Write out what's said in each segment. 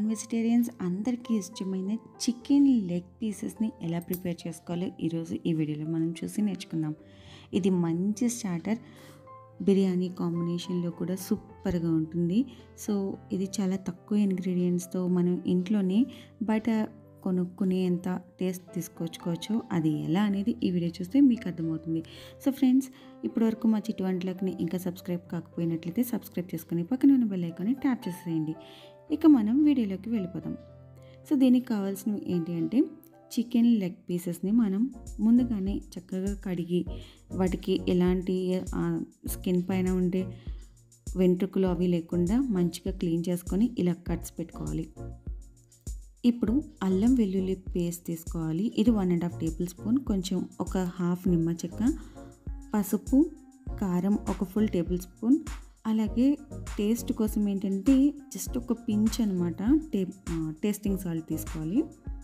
vegetarians అందరికీ ఇష్టమైన chicken leg పీసెస్ని ఎలా ప్రిపేర్ చేసుకోవాలో ఈరోజు ఈ వీడియోలో మనం చూసి నేర్చుకుందాం ఇది మంచి స్టార్టర్ బిర్యానీ కాంబినేషన్లో కూడా సూపర్గా ఉంటుంది సో ఇది చాలా తక్కువ ఇంగ్రీడియంట్స్తో మనం ఇంట్లోనే బయట కొనుక్కునేంత టేస్ట్ తీసుకొచ్చుకోవచ్చు అది ఎలా అనేది ఈ వీడియో చూస్తే మీకు అర్థమవుతుంది సో ఫ్రెండ్స్ ఇప్పటివరకు మా చిట్టు వంటలకి ఇంకా సబ్స్క్రైబ్ కాకపోయినట్లయితే సబ్స్క్రైబ్ చేసుకుని పక్కన ఉన్న బెల్ ఐకాన్ని ట్యాప్ చేసేయండి ఇక మనం వీడియోలోకి వెళ్ళిపోదాం సో దీనికి కావాల్సినవి ఏంటి అంటే చికెన్ లెగ్ పీసెస్ని మనం ముందుగానే చక్కగా కడిగి వాటికి ఎలాంటి స్కిన్ పైన ఉండే వెంట్రుకలు అవి లేకుండా మంచిగా క్లీన్ చేసుకొని ఇలా కట్స్ పెట్టుకోవాలి ఇప్పుడు అల్లం వెల్లుల్లి పేస్ట్ తీసుకోవాలి ఇది one and half tablespoon కొంచెం ఒక హాఫ్ నిమ్మ చెక్క పసుపు కారం ఒక ఫుల్ టేబుల్ స్పూన్ అలాగే టేస్ట్ కోసం ఏంటంటే జస్ట్ ఒక పించ్ అనమాట టే టేస్టింగ్ సాల్ట్ తీసుకోవాలి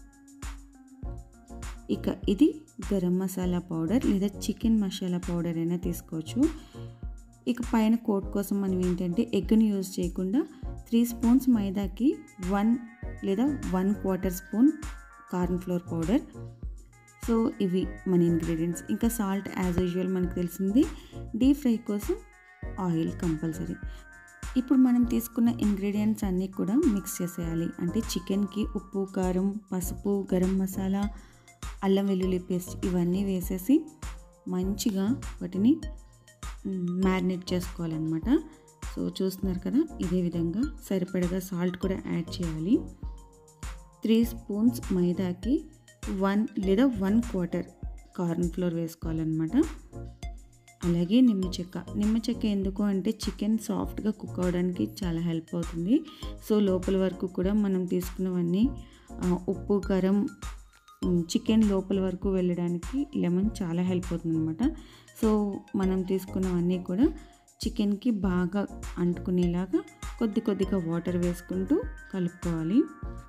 ఇక ఇది గరం మసాలా పౌడర్ లేదా చికెన్ మసాలా పౌడర్ అయినా తీసుకోవచ్చు ఇక పైన కోట్ కోసం మనం ఏంటంటే ఎగ్ని యూజ్ చేయకుండా త్రీ స్పూన్స్ మైదాకి వన్ లేదా one quarter spoon corn flour powder so ఇవి మన ఇంగ్రీడియంట్స్ ఇంకా సాల్ట్ యాజ్ యూజువల్ మనకు తెలిసింది డీప్ ఫ్రై కోసం ఆయిల్ కంపల్సరీ ఇప్పుడు మనం తీసుకున్న ఇంగ్రీడియంట్స్ అన్నీ కూడా మిక్స్ చేసేయాలి అంటే చికెన్కి ఉప్పు కారం పసుపు గరం మసాలా అల్లం వెల్లుల్లి పేస్ట్ ఇవన్నీ వేసేసి మంచిగా వాటిని మ్యారినేట్ చేసుకోవాలన్నమాట సో చూస్తున్నారు కదా ఇదే విధంగా సరిపడగా సాల్ట్ కూడా యాడ్ చేయాలి త్రీ స్పూన్స్ మైదాకి వన్ లేదా వన్ క్వార్టర్ కార్న్ ఫ్లోర్ వేసుకోవాలన్నమాట అలాగే నిమ్మ చెక్క నిమ్మ చెక్క ఎందుకు అంటే చికెన్ సాఫ్ట్గా కుక్ అవడానికి చాలా హెల్ప్ అవుతుంది సో లోపల వరకు కూడా మనం తీసుకున్నవన్నీ ఉప్పు కారం చికెన్ లోపల వరకు వెళ్ళడానికి లెమన్ చాలా హెల్ప్ అవుతుంది అనమాట సో మనం తీసుకున్నవన్నీ కూడా చికెన్కి బాగా అంటుకునేలాగా కొద్ది కొద్దిగా వాటర్ వేసుకుంటూ కలుపుకోవాలి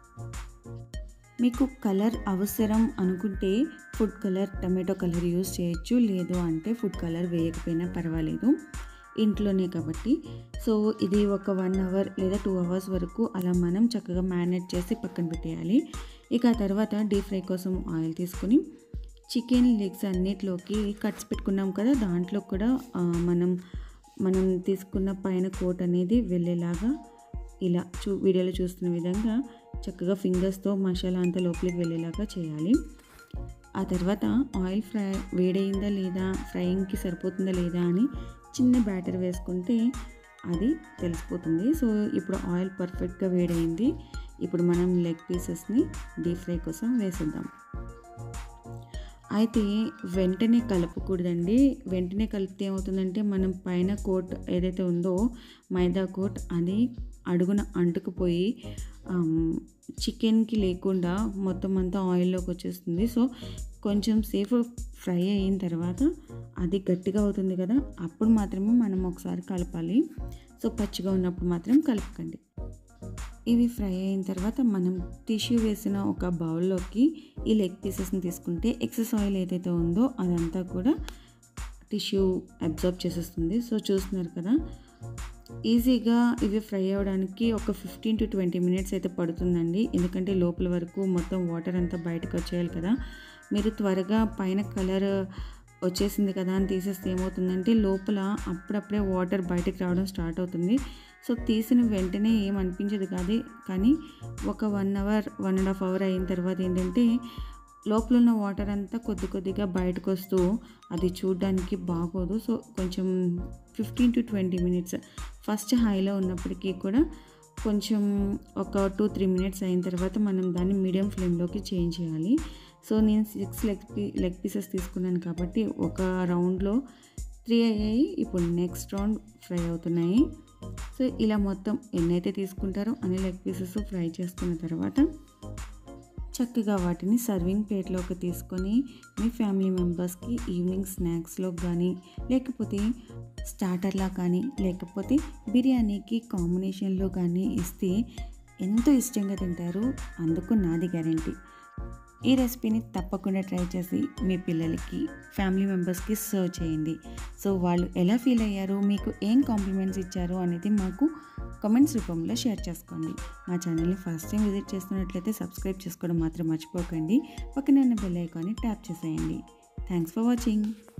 మీకు కలర్ అవసరం అనుకుంటే food colour tomato colour use చేయొచ్చు లేదు అంటే ఫుడ్ కలర్ వేయకపోయినా పర్వాలేదు ఇంట్లోనే కాబట్టి సో ఇది ఒక వన్ అవర్ లేదా టూ అవర్స్ వరకు అలా మనం చక్కగా మ్యారినేట్ చేసి పక్కన పెట్టేయాలి ఇక ఆ తర్వాత డీప్ ఫ్రై కోసం ఆయిల్ తీసుకొని చికెన్ లెగ్స్ అన్నిటిలోకి కట్స్ పెట్టుకున్నాం కదా దాంట్లో కూడా మనం మనం తీసుకున్న పైన కోట్ అనేది వెళ్ళేలాగా ఇలా చూ వీడియోలో చూస్తున్న విధంగా చక్కగా ఫింగర్స్తో మసాలా అంతా లోపలికి వెళ్ళేలాగా చేయాలి ఆ తర్వాత ఆయిల్ ఫ్రై వేడైందా లేదా ఫ్రైయింగ్కి సరిపోతుందా లేదా అని చిన్న బ్యాటర్ వేసుకుంటే అది తెలిసిపోతుంది సో ఇప్పుడు ఆయిల్ పర్ఫెక్ట్గా వేడైంది ఇప్పుడు మనం లెగ్ పీసెస్ని డీప్ ఫ్రై కోసం వేసేద్దాం అయితే వెంటనే కలపకూడదండి వెంటనే కలిపితే ఏమవుతుందంటే మనం పైన కోట్ ఏదైతే ఉందో మైదా కోట్ అది అడుగున అంటుకుపోయి చికెన్కి లేకుండా మొత్తం అంతా ఆయిల్లోకి వచ్చేస్తుంది సో కొంచెం సేఫ్ ఫ్రై అయిన తర్వాత అది గట్టిగా అవుతుంది కదా అప్పుడు మాత్రమే మనం ఒకసారి కలపాలి సో పచ్చిగా ఉన్నప్పుడు మాత్రం కలపకండి ఇవి ఫ్రై అయిన తర్వాత మనం టిష్యూ వేసిన ఒక బౌల్లోకి ఈ లెగ్ పీసెస్ని తీసుకుంటే ఎక్సెస్ ఆయిల్ ఏదైతే ఉందో అదంతా కూడా టిష్యూ అబ్జర్వ్ చేసేస్తుంది సో చూస్తున్నారు కదా ఈజీగా ఇవి ఫ్రై అవ్వడానికి ఒక ఫిఫ్టీన్ టు ట్వంటీ మినిట్స్ అయితే పడుతుందండి ఎందుకంటే లోపల వరకు మొత్తం వాటర్ అంతా బయటకు వచ్చేయాలి కదా మీరు త్వరగా పైన కలర్ వచ్చేసింది కదా అని తీసేస్తే ఏమవుతుందంటే లోపల అప్పుడప్పుడే వాటర్ బయటకు రావడం స్టార్ట్ అవుతుంది సో తీసిన వెంటనే ఏం అనిపించదు కాదు కానీ ఒక one hour one and half hour అయిన తర్వాత ఏంటంటే లోపల ఉన్న వాటర్ అంతా కొద్ది కొద్దిగా బయటకు వస్తూ అది చూడడానికి బాగోదు సో కొంచెం fifteen to twenty minutes first హైలో ఉన్నప్పటికీ కూడా కొంచెం ఒక టూ త్రీ మినిట్స్ అయిన తర్వాత మనం దాన్ని మీడియం ఫ్లేమ్లోకి చేంజ్ చేయాలి సో నేను సిక్స్ లెగ్ పీ లెగ్ పీసెస్ తీసుకున్నాను కాబట్టి ఒక రౌండ్లో త్రీ అయ్యాయి ఇప్పుడు నెక్స్ట్ రౌండ్ ఫ్రై అవుతున్నాయి సో ఇలా మొత్తం ఎన్నైతే తీసుకుంటారో అన్ని లెగ్ పీసెస్ ఫ్రై చేసుకున్న తర్వాత చక్కగా వాటిని సర్వింగ్ ప్లేట్లోకి తీసుకొని మీ ఫ్యామిలీ మెంబర్స్కి ఈవినింగ్ స్నాక్స్లో కానీ లేకపోతే స్టార్టర్లా కానీ లేకపోతే బిర్యానీకి కాంబినేషన్లో కానీ ఇస్తే ఎంతో ఇష్టంగా తింటారు అందుకు నాది గ్యారంటీ ఈ రెసిపీని తప్పకుండా ట్రై చేసి మీ పిల్లలకి ఫ్యామిలీ మెంబర్స్కి సర్వ్ చేయండి సో వాళ్ళు ఎలా ఫీల్ అయ్యారు మీకు ఏం కాంప్లిమెంట్స్ ఇచ్చారు అనేది మాకు కమెంట్స్ రూపంలో షేర్ చేసుకోండి మా ఛానల్ని ఫస్ట్ టైం విజిట్ చేస్తున్నట్లయితే సబ్స్క్రైబ్ చేసుకోవడం మాత్రం మర్చిపోకండి పక్కనే ఉన్న బెల్ ఐకాన్ని ట్యాప్ చేసేయండి థ్యాంక్స్ ఫర్ వాచింగ్